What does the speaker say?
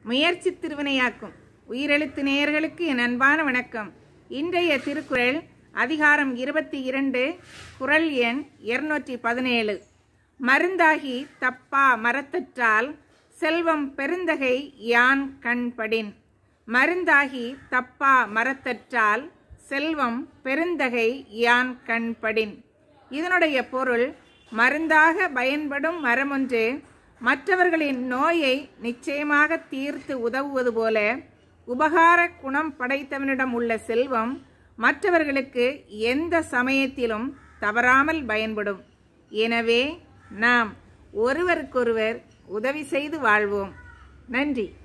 முயற்சி திருவினையாக்கும் உயிரெழுத்து நேயர்களுக்கு என் அன்பான வணக்கம் இன்றைய திருக்குறள் அதிகாரம் இருபத்தி இரண்டு குறள் எண் இருநூற்றி பதினேழு மருந்தாகி தப்பா மரத்தற்றால் செல்வம் பெருந்தகை யான் கண்படின் மருந்தாகி தப்பா மரத்தற்றால் செல்வம் பெருந்தகை யான் கண்படின் இதனுடைய பொருள் மருந்தாக பயன்படும் மரமொன்று மற்றவர்களின் நோயை நிச்சயமாக தீர்த்து உதவுவது போல உபகார குணம் படைத்தவனிடம் உள்ள செல்வம் மற்றவர்களுக்கு எந்த சமயத்திலும் தவறாமல் பயன்படும் எனவே நாம் ஒருவருக்கொருவர் உதவி செய்து வாழ்வோம் நன்றி